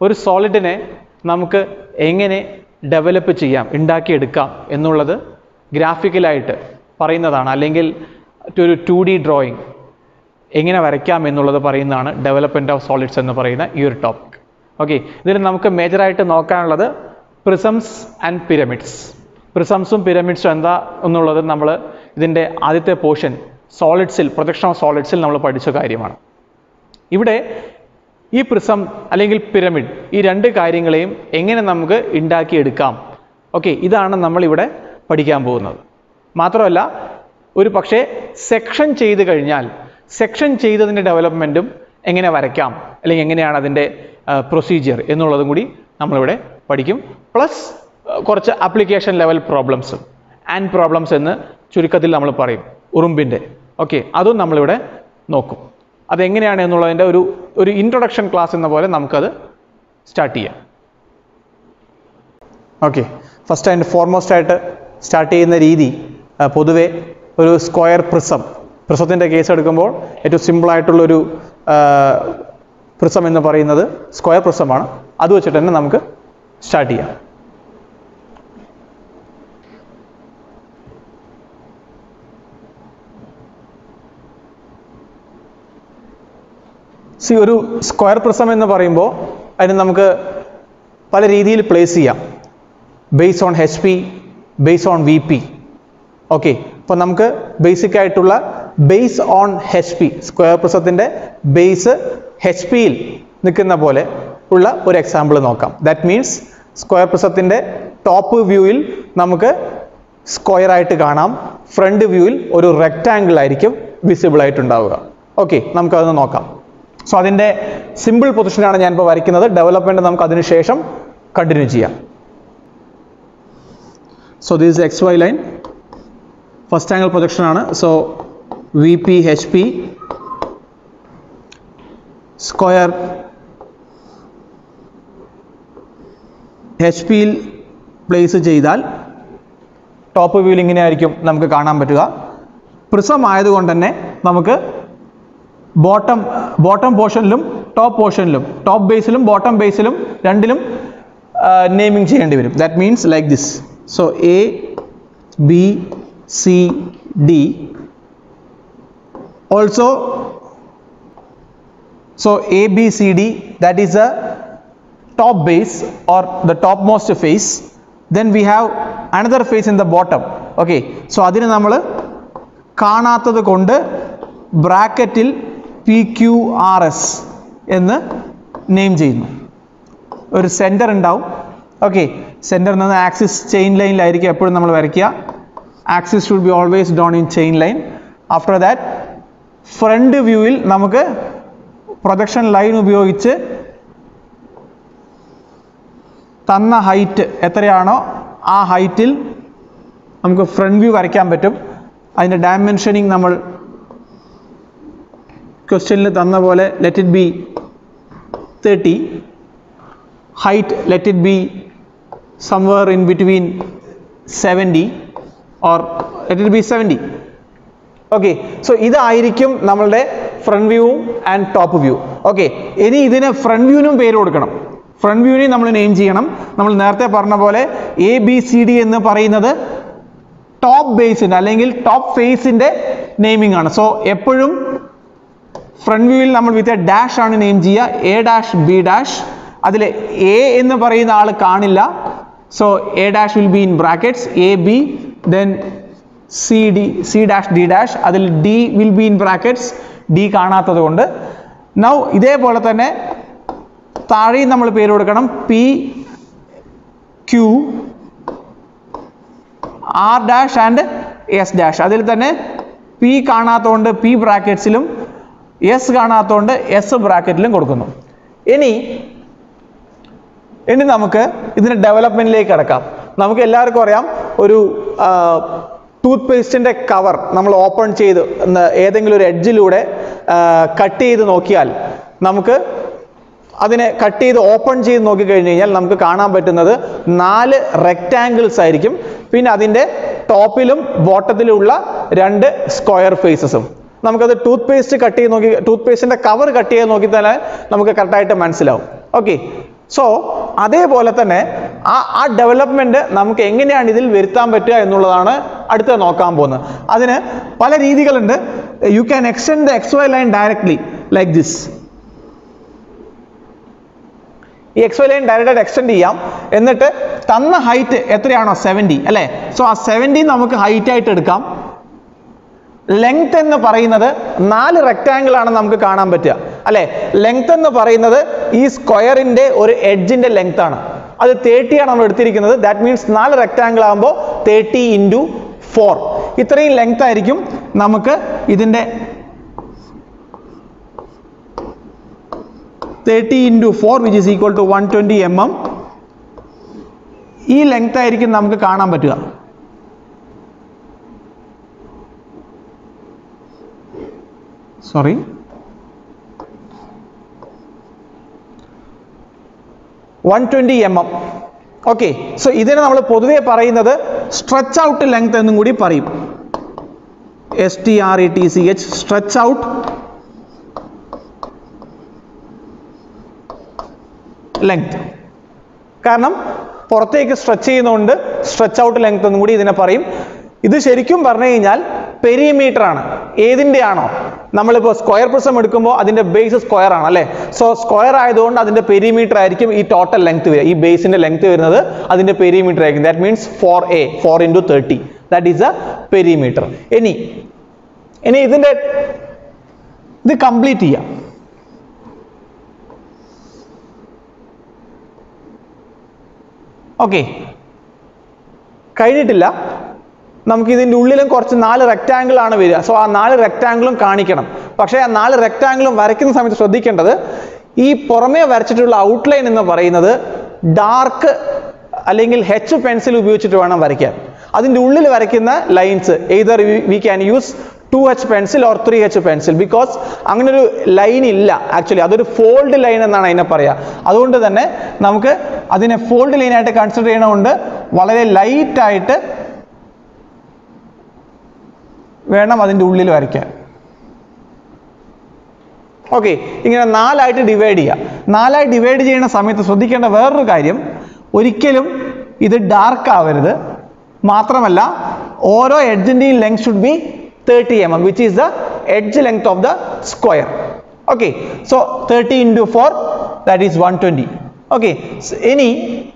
ഒരു സോളിഡിനെ നമുക്ക് എങ്ങനെ ഡെവലപ്പ് ചെയ്യാം ഉണ്ടാക്കിയെടുക്കാം എന്നുള്ളത് ഗ്രാഫിക്കലായിട്ട് പറയുന്നതാണ് അല്ലെങ്കിൽ ഒരു ടു ഡി ഡ്രോയിങ് എങ്ങനെ വരയ്ക്കാം എന്നുള്ളത് പറയുന്നതാണ് ഡെവലപ്മെൻറ്റ് ഓഫ് സോളിഡ്സ് എന്ന് പറയുന്ന ഈ ഒരു ടോപ്പിക് ഓക്കെ ഇതിൽ നമുക്ക് മേജറായിട്ട് നോക്കാനുള്ളത് പ്രിസംസ് ആൻഡ് പിരമിഡ്സ് പ്രിസംസും പിരമിഡ്സും എന്താ എന്നുള്ളത് നമ്മൾ ഇതിൻ്റെ ആദ്യത്തെ പോർഷൻ സോളിഡ്സിൽ പ്രൊജക്ഷൻ ഓഫ് സോളിഡ്സിൽ നമ്മൾ പഠിച്ച കാര്യമാണ് ഇവിടെ ഈ പ്രിസം അല്ലെങ്കിൽ പിരമിഡ് ഈ രണ്ട് കാര്യങ്ങളെയും എങ്ങനെ നമുക്ക് ഉണ്ടാക്കിയെടുക്കാം ഓക്കെ ഇതാണ് നമ്മളിവിടെ പഠിക്കാൻ പോകുന്നത് മാത്രമല്ല ഒരു പക്ഷേ സെക്ഷൻ ചെയ്ത് കഴിഞ്ഞാൽ സെക്ഷൻ ചെയ്തതിൻ്റെ ഡെവലപ്മെൻറ്റും എങ്ങനെ വരയ്ക്കാം അല്ലെങ്കിൽ എങ്ങനെയാണ് അതിൻ്റെ പ്രൊസീജിയർ എന്നുള്ളതും കൂടി നമ്മളിവിടെ പഠിക്കും പ്ലസ് കുറച്ച് ആപ്ലിക്കേഷൻ ലെവൽ പ്രോബ്ലംസും ആൻഡ് പ്രോബ്ലംസ് എന്ന് ചുരുക്കത്തിൽ നമ്മൾ പറയും ഉറുമ്പിൻ്റെ ഓക്കെ അതും നമ്മളിവിടെ നോക്കും അതെങ്ങനെയാണ് എന്നുള്ളതിൻ്റെ ഒരു ഒരു ഇൻട്രൊഡക്ഷൻ ക്ലാസ് എന്ന പോലെ നമുക്കത് സ്റ്റാർട്ട് ചെയ്യാം ഓക്കെ ഫസ്റ്റ് ആൻഡ് ഫോർമോസ്റ്റ് ആയിട്ട് സ്റ്റാർട്ട് ചെയ്യുന്ന രീതി ആ, പൊതുവെ ഒരു സ്ക്വയർ പ്രിസം പ്രിസത്തിൻ്റെ കേസ് എടുക്കുമ്പോൾ ഏറ്റവും സിമ്പിളായിട്ടുള്ളൊരു പ്രിസം എന്ന് പറയുന്നത് സ്ക്വയർ പ്രിസമാണ് അത് വെച്ചിട്ട് തന്നെ നമുക്ക് സ്റ്റാർട്ട് ചെയ്യാം സി ഒരു സ്ക്വയർ പ്രിസം എന്ന് പറയുമ്പോൾ അതിന് നമുക്ക് പല രീതിയിൽ പ്ലേസ് ചെയ്യാം base on H P base on V P okay അപ്പോൾ നമുക്ക് ബേസിക് ആയിട്ടുള്ള base on H P square പ്രിസത്തിൻ്റെ ബേസ് എച്ച് പിയിൽ നിൽക്കുന്ന പോലെ ഉള്ള ഒരു എക്സാമ്പിൾ നോക്കാം ദാറ്റ് മീൻസ് സ്ക്വയർ പ്രിസത്തിൻ്റെ ടോപ്പ് വ്യൂവിൽ നമുക്ക് സ്ക്വയർ ആയിട്ട് കാണാം ഫ്രണ്ട് വ്യൂവിൽ ഒരു റെക്റ്റാങ്കിൾ ആയിരിക്കും വിസിബിൾ ആയിട്ടുണ്ടാവുക ഓക്കെ നമുക്കതൊന്ന് നോക്കാം സോ അതിൻ്റെ സിമ്പിൾ പൊസിഷനാണ് ഞാനിപ്പോൾ വരയ്ക്കുന്നത് ഡെവലപ്മെൻറ്റ് നമുക്ക് അതിന് ശേഷം കണ്ടിന്യൂ ചെയ്യാം so this X Y line first angle projection ആണ് so V P H P square H പിയിൽ പ്ലേസ് ചെയ്താൽ ടോപ്പ് വ്യൂവിൽ ഇങ്ങനെ ആയിരിക്കും നമുക്ക് കാണാൻ പറ്റുക പ്രിസം ആയതുകൊണ്ട് തന്നെ നമുക്ക് ബോട്ടം ബോട്ടം പോർഷനിലും ടോപ്പ് പോർഷനിലും ടോപ്പ് ബേസിലും ബോട്ടം ബേസിലും രണ്ടിലും നെയിമിങ് ചെയ്യേണ്ടി വരും that means like this so A B C D also so a b c d that is the top base or the topmost face then we have another face in the bottom okay so അതിന് നമ്മൾ കാണാത്തത് കൊണ്ട് ബ്രാക്കറ്റിൽ P Q R S എന്ന് name ചെയ്യുന്നു ഒരു centre ഉണ്ടാവും okay സെൻറ്ററിൽ നിന്ന് ആക്സിസ് ചെയിൻ ലൈനിലായിരിക്കും എപ്പോഴും നമ്മൾ വരയ്ക്കുക axis should be always drawn in chain line after that front വ്യൂവിൽ നമുക്ക് പ്രൊജക്ഷൻ ലൈൻ ഉപയോഗിച്ച് തന്ന ഹൈറ്റ് എത്രയാണോ ആ ഹൈറ്റിൽ നമുക്ക് ഫ്രണ്ട് വ്യൂ വരയ്ക്കാൻ പറ്റും അതിൻ്റെ ഡയമെൻഷനിങ് നമ്മൾ ക്വസ്റ്റ്യനിൽ തന്ന പോലെ let it be thirty height let it be somewhere in between seventy or let it be seventy okay so ഇതായിരിക്കും നമ്മളുടെ ഫ്രണ്ട് വ്യൂവും ആൻഡ് ടോപ്പ് വ്യൂ ഓക്കെ ഇനി ഇതിന് ഫ്രണ്ട് വ്യൂവിനും പേര് കൊടുക്കണം ഫ്രണ്ട് വ്യൂവിനെ നമ്മൾ നെയിം ചെയ്യണം നമ്മൾ നേരത്തെ പറഞ്ഞ പോലെ എ ബി സി ഡി എന്ന് പറയുന്നത് ടോപ്പ് ബേസിൻ്റെ അല്ലെങ്കിൽ ടോപ്പ് ഫേസിൻ്റെ നെയിമിംഗ് ആണ് സോ എപ്പോഴും ഫ്രണ്ട് വ്യൂവിൽ നമ്മൾ വിത്ത് എ ഡാഷ് ആണ് നെയിം ചെയ്യുക എ ഡാഷ് ബി ഡാഷ് അതിൽ എ എന്ന് പറയുന്ന ആൾ കാണില്ല so A dash will be in brackets A B then C D C dash D dash അതിൽ D will be in brackets D കാണാത്തത് കൊണ്ട് നൗ ഇതേപോലെ തന്നെ താഴെയും നമ്മൾ പേര് കൊടുക്കണം P Q R dash and S dash അതിൽ തന്നെ പി കാണാത്തതുകൊണ്ട് പി ബ്രാക്കറ്റ്സിലും എസ് കാണാത്തതുകൊണ്ട് എസ് ബ്രാക്കറ്റിലും കൊടുക്കുന്നു ഇനി ഇനി നമുക്ക് ഇതിന്റെ ഡെവലപ്മെന്റിലേക്ക് കിടക്കാം നമുക്ക് എല്ലാവർക്കും അറിയാം ഒരു ടൂത്ത് പേസ്റ്റിന്റെ കവർ നമ്മൾ ഓപ്പൺ ചെയ്ത് ഒന്ന് ഏതെങ്കിലും ഒരു എഡ്ജിലൂടെ കട്ട് ചെയ്ത് നോക്കിയാൽ നമുക്ക് അതിനെ കട്ട് ചെയ്ത് ഓപ്പൺ ചെയ്ത് നോക്കിക്കഴിഞ്ഞ് കഴിഞ്ഞാൽ നമുക്ക് കാണാൻ പറ്റുന്നത് നാല് റെക്റ്റാങ്കിൾസ് ആയിരിക്കും പിന്നെ അതിൻ്റെ ടോപ്പിലും ബോട്ടത്തിലുള്ള രണ്ട് സ്ക്വയർ ഫേസസും നമുക്കത് ടൂത്ത് പേസ്റ്റ് കട്ട് ചെയ്ത് നോക്കി ടൂത്ത് പേസ്റ്റിന്റെ കവർ കട്ട് ചെയ്ത് നോക്കി തന്നെ നമുക്ക് കറക്റ്റായിട്ട് മനസ്സിലാവും ഓക്കെ സോ അതേപോലെ തന്നെ ആ ആ ഡെവലപ്മെന്റ് നമുക്ക് എങ്ങനെയാണ് ഇതിൽ വരുത്താൻ പറ്റുക എന്നുള്ളതാണ് അടുത്ത നോക്കാൻ പോകുന്നത് അതിന് പല രീതികളുണ്ട് you can extend the X Y line directly like this ഈ X Y line direct extend ചെയ്യാം എന്നിട്ട് തന്ന ഹൈറ്റ് എത്രയാണോ സെവൻറ്റി അല്ലേ സോ ആ സെവൻറ്റി നമുക്ക് ഹൈറ്റ് ആയിട്ട് എടുക്കാം ലെങ്ത് എന്ന് പറയുന്നത് നാല് റെക്റ്റാങ്കിൾ ആണ് നമുക്ക് കാണാൻ പറ്റുക അല്ലെ ലെങ്ത് എന്ന് പറയുന്നത് ഈ സ്ക്വയറിന്റെ ഒരു എഡ്ജിന്റെ ലെങ്ത് ആണ് അത് തേർട്ടി ആണ് നമ്മൾ എടുത്തിരിക്കുന്നത് ദാറ്റ് മീൻസ് നാല് റെക്റ്റാങ്കിൾ ആകുമ്പോൾ തേർട്ടി ഇൻറ്റു ഫോർ ഇത്രയും ലെങ്ത് ആയിരിക്കും നമുക്ക് ഇതിന്റെ thirty into four which is equal to one twenty M M ഈ ലെങ്ത് ആയിരിക്കും നമുക്ക് കാണാൻ പറ്റുക sorry one twenty M M okay so ഇതിനെ നമ്മൾ പൊതുവെ പറയുന്നത് സ്ട്രെച്ച് ഔട്ട് ലെങ്ത് എന്നും കൂടി പറയും S T R E T C H stretch out length കാരണം പുറത്തേക്ക് സ്ട്രെച്ച് ചെയ്യുന്നതുകൊണ്ട് സ്ട്രെച്ച് ഔട്ട് ലെങ്ത് എന്നും കൂടി ഇതിനെ പറയും ഇത് ശരിക്കും പറഞ്ഞു കഴിഞ്ഞാൽ പെരിമീറ്റർ ആണ് ഏതിൻ്റെ ആണോ നമ്മളിപ്പോൾ സ്ക്വയർ പ്രിസം എടുക്കുമ്പോൾ അതിന്റെ ബേസ് സ്ക്വയർ ആണ് അല്ലേ സോ സ്ക്വയർ ആയതുകൊണ്ട് അതിന്റെ പെരിമീറ്റർ ആയിരിക്കും ഈ ടോട്ടൽ ലെങ്ത് വരിക ഈ ബേസിന്റെ ലെങ്ത് വരുന്നത് അതിന്റെ പെരിമീറ്റർ ആയിരിക്കും that means four A four into thirty that is a perimeter ഇനി ഇനി ഇതിന്റെ ഇത് കംപ്ലീറ്റ് ചെയ്യാം ഓക്കെ കഴിഞ്ഞിട്ടില്ല നമുക്ക് ഇതിൻ്റെ ഉള്ളിലും കുറച്ച് നാല് റെക്റ്റാങ്കിൾ ആണ് വരിക സോ ആ നാല് റെക്റ്റാങ്കിളും കാണിക്കണം പക്ഷേ ആ നാല് റെക്റ്റാങ്കിളും വരയ്ക്കുന്ന സമയത്ത് ശ്രദ്ധിക്കേണ്ടത് ഈ പുറമേ വരച്ചിട്ടുള്ള ഔട്ട്ലൈൻ എന്ന് പറയുന്നത് ഡാർക്ക് അല്ലെങ്കിൽ ഹെച്ച് പെൻസിൽ ഉപയോഗിച്ചിട്ട് വേണം വരയ്ക്കാൻ അതിൻ്റെ ഉള്ളിൽ വരയ്ക്കുന്ന lines either we can use two H pencil or three H pencil because അങ്ങനെ ഒരു ലൈൻ ഇല്ല ആക്ച്വലി അതൊരു ഫോൾഡ് ലൈൻ എന്നാണ് അതിനെ പറയുക അതുകൊണ്ട് തന്നെ നമുക്ക് അതിനെ ഫോൾഡ് ലൈനായിട്ട് കൺസിഡർ ചെയ്യണതുകൊണ്ട് വളരെ ലൈറ്റായിട്ട് വേണം അതിൻ്റെ ഉള്ളിൽ വരയ്ക്കാൻ ഓക്കെ ഇങ്ങനെ നാലായിട്ട് ഡിവൈഡ് ചെയ്യുക നാലായി ഡിവൈഡ് ചെയ്യുന്ന സമയത്ത് ശ്രദ്ധിക്കേണ്ട വേറൊരു കാര്യം ഒരിക്കലും ഇത് ഡാർക്ക് ആവരുത് മാത്രമല്ല ഓരോ എഡ്ജിൻ്റെയും length should be thirty M M which is the edge length of the square okay so thirty into four that is one twenty okay ഇനി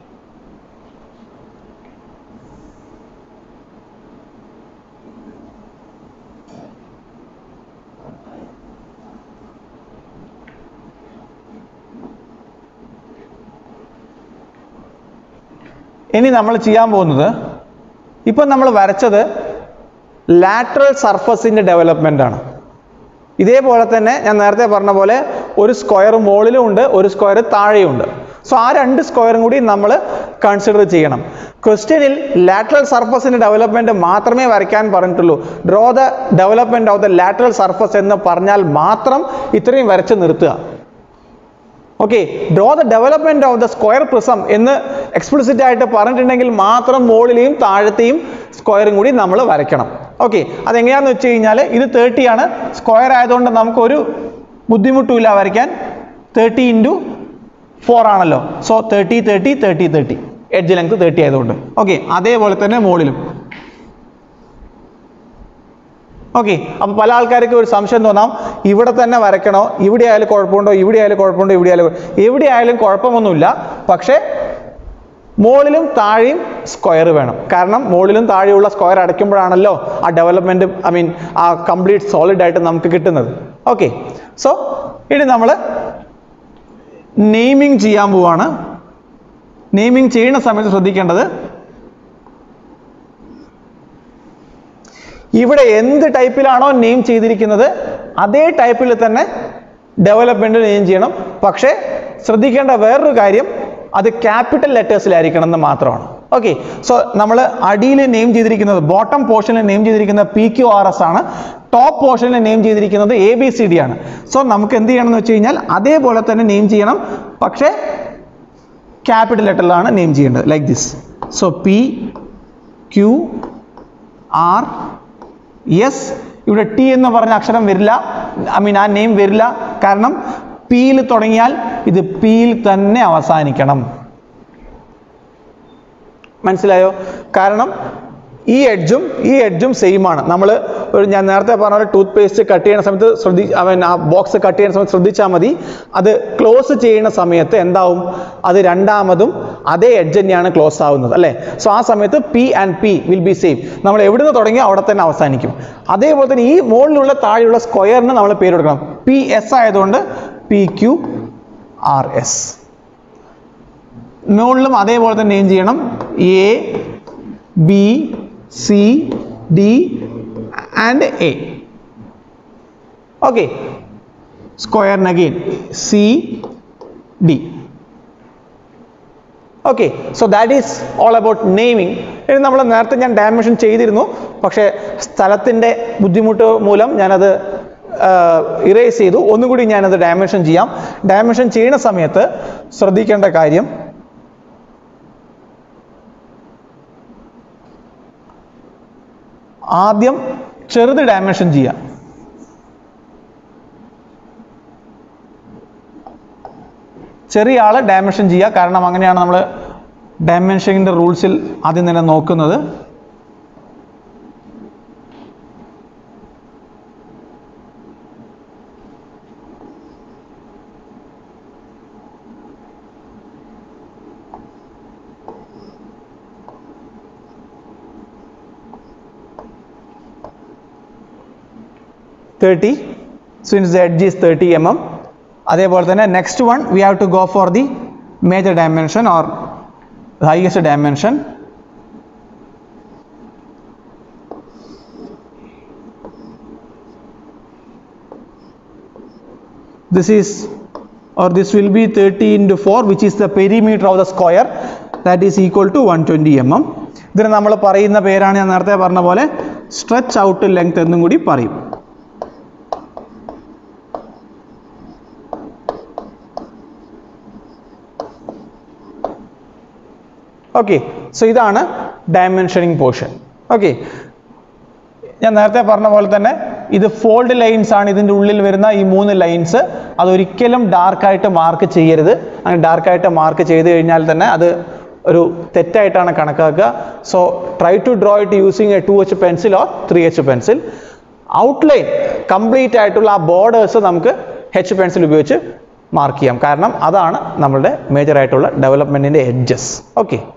ഇനി നമ്മൾ ചെയ്യാൻ പോകുന്നത് ഇപ്പം നമ്മൾ വരച്ചത് ലാറ്ററൽ സർഫസിൻ്റെ ഡെവലപ്മെൻ്റ് ആണ് ഇതേപോലെ തന്നെ ഞാൻ നേരത്തെ പറഞ്ഞ പോലെ ഒരു സ്ക്വയർ മുകളിലും ഉണ്ട് ഒരു സ്ക്വയർ താഴെയുണ്ട് സോ ആ രണ്ട് സ്ക്വയറും കൂടി നമ്മൾ കൺസിഡർ ചെയ്യണം ക്വസ്റ്റ്യനിൽ ലാറ്ററൽ സർഫസിന്റെ ഡെവലപ്മെന്റ് മാത്രമേ വരയ്ക്കാൻ പറഞ്ഞിട്ടുള്ളൂ draw the development of the lateral surface എന്ന് പറഞ്ഞാൽ മാത്രം ഇത്രയും വരച്ച് നിർത്തുക okay draw the development of the square prism എന്ന് എക്സ്പ്ലിസിറ്റ് ആയിട്ട് പറഞ്ഞിട്ടുണ്ടെങ്കിൽ മാത്രം മുകളിലെയും താഴത്തെയും സ്ക്വയറും കൂടി നമ്മൾ വരയ്ക്കണം ഓക്കെ അതെങ്ങനെയാണെന്ന് വെച്ച് കഴിഞ്ഞാൽ ഇത് തേർട്ടി ആണ് സ്ക്വയർ ആയതുകൊണ്ട് നമുക്കൊരു ബുദ്ധിമുട്ടുമില്ല വരയ്ക്കാൻ തേർട്ടി ഇൻറ്റു ഫോർ ആണല്ലോ so thirty thirty thirty thirty edge length thirty ആയതുകൊണ്ട് ഓക്കെ അതേപോലെ തന്നെ മുകളിലും ഓക്കെ അപ്പൊ പല ആൾക്കാർക്ക് ഒരു സംശയം തോന്നാം ഇവിടെ തന്നെ വരയ്ക്കണോ ഇവിടെ ആയാലും കുഴപ്പമുണ്ടോ ഇവിടെ ആയാലും കുഴപ്പമുണ്ടോ ഇവിടെ ആയാലും കുഴ- എവിടെ ആയാലും കുഴപ്പമൊന്നുമില്ല പക്ഷേ മുകളിലും താഴെയും സ്ക്വയർ വേണം കാരണം മുകളിലും താഴെയുള്ള സ്ക്വയർ അടയ്ക്കുമ്പോഴാണല്ലോ ആ ഡെവലപ്മെന്റ് ഐ മീൻ ആ കംപ്ലീറ്റ് സോളിഡ് ആയിട്ട് നമുക്ക് കിട്ടുന്നത് ഓക്കെ സോ ഇനി നമ്മൾ നെയിമിങ് ചെയ്യാൻ പോവാണ് നെയിമിങ് ചെയ്യുന്ന സമയത്ത് ശ്രദ്ധിക്കേണ്ടത് ഇവിടെ എന്ത് ടൈപ്പിലാണോ നെയിം ചെയ്തിരിക്കുന്നത് അതേ ടൈപ്പിൽ തന്നെ ഡെവലപ്മെന്റ് നെയിം ചെയ്യണം പക്ഷേ ശ്രദ്ധിക്കേണ്ട വേറൊരു കാര്യം അത് ക്യാപിറ്റൽ ലെറ്റേഴ്സിലായിരിക്കണം എന്ന് മാത്രമാണ് ഓക്കെ സോ നമ്മൾ അടിയിൽ നെയിം ചെയ്തിരിക്കുന്നത് ബോട്ടം പോർഷനിൽ നെയിം ചെയ്തിരിക്കുന്നത് പി ക്യു ആർ എസ് ആണ് ടോപ്പ് പോർഷനിൽ നെയിം ചെയ്തിരിക്കുന്നത് എ ബി സി ഡി ആണ് സോ നമുക്ക് എന്ത് ചെയ്യണം എന്ന് വെച്ച് കഴിഞ്ഞാൽ അതേപോലെ തന്നെ നെയിം ചെയ്യണം പക്ഷേ ക്യാപിറ്റൽ ലെറ്ററിലാണ് നെയിം ചെയ്യേണ്ടത് like this so P Q R yes ഇവിടെ ടി എന്ന് പറഞ്ഞ അക്ഷരം വരില്ല ഐ മീൻ ആ നെയിം വരില്ല കാരണം പിയിൽ തുടങ്ങിയാൽ ഇത് പിയിൽ തന്നെ അവസാനിക്കണം മനസ്സിലായോ കാരണം ഈ എഡ്ജും ഈ എഡ്ജും സെയിം ആണ് നമ്മൾ ഒരു ഞാൻ നേരത്തെ പറഞ്ഞ പോലെ ടൂത്ത് പേസ്റ്റ് കട്ട് ചെയ്യുന്ന സമയത്ത് ശ്രദ്ധി അവൻ ആ ബോക്സ് കട്ട് ചെയ്യുന്ന സമയത്ത് ശ്രദ്ധിച്ചാൽ മതി അത് ക്ലോസ് ചെയ്യുന്ന സമയത്ത് എന്താവും അത് രണ്ടാമതും അതേ എഡ്ജ് തന്നെയാണ് ക്ലോസ് ആവുന്നത് അല്ലേ സോ ആ സമയത്ത് P and P will be same നമ്മൾ എവിടെ നിന്ന് തുടങ്ങി അവിടെ തന്നെ അവസാനിക്കും അതേപോലെ തന്നെ ഈ മുകളിലുള്ള താഴെയുള്ള സ്ക്വയറിന് നമ്മൾ പേര് കൊടുക്കണം പി എസ് ആയതുകൊണ്ട് പി ക്യു ആർ എസ് മുകളിലും അതേപോലെ തന്നെ നെയിം ചെയ്യണം A B C D and A okay സ്ക്വയറിന് again C D okay so that is all about naming ഇനി നമ്മൾ നേരത്തെ ഞാൻ ഡയമെൻഷൻ ചെയ്തിരുന്നു പക്ഷേ സ്ഥലത്തിൻ്റെ ബുദ്ധിമുട്ട് മൂലം ഞാനത് ഇറേസ് ചെയ്തു ഒന്നുകൂടി ഞാനത് ഡയമെൻഷൻ ചെയ്യാം ഡയമെൻഷൻ ചെയ്യുന്ന സമയത്ത് ശ്രദ്ധിക്കേണ്ട കാര്യം ആദ്യം ചെറുത് ഡയമെൻഷൻ ചെയ്യാം ചെറിയ ആൾ ഡയമെൻഷൻ ചെയ്യുക കാരണം അങ്ങനെയാണ് നമ്മൾ ഡയമെൻഷനിൻ്റെ റൂൾസിൽ ആദ്യം തന്നെ നോക്കുന്നത് thirty since the edge is thirty M M അതേപോലെ തന്നെ next one we have to go for the major dimension or highest dimension this is or this will be 30 into 4 which is the perimeter of the square that is equal to 120 mm ഇതിന് നമ്മൾ പറയുന്ന പേരാണ് ഞാൻ നേരത്തെ പറഞ്ഞ പോലെ stretch out length എന്നും കൂടി പറയും ഓക്കെ സോ ഇതാണ് ഡയമെൻഷനിങ് പോർഷൻ ഓക്കെ ഞാൻ നേരത്തെ പറഞ്ഞ പോലെ തന്നെ ഇത് ഫോൾഡ് ലൈൻസ് ആണ് ഇതിൻ്റെ ഉള്ളിൽ വരുന്ന ഈ മൂന്ന് ലൈൻസ് അതൊരിക്കലും ഡാർക്കായിട്ട് മാർക്ക് ചെയ്യരുത് അങ്ങനെ ഡാർക്കായിട്ട് മാർക്ക് ചെയ്ത് കഴിഞ്ഞാൽ തന്നെ അത് ഒരു തെറ്റായിട്ടാണ് കണക്കാക്കുക so try to draw it using a two H pencil or three H pencil outline complete ആയിട്ടുള്ള ആ ബോർഡേഴ്സ് നമുക്ക് എച്ച് പെൻസിൽ ഉപയോഗിച്ച് മാർക്ക് ചെയ്യാം കാരണം അതാണ് നമ്മളുടെ മേജർ ആയിട്ടുള്ള ഡെവലപ്മെൻറ്റിൻ്റെ എഡ്ജസ് ഓക്കെ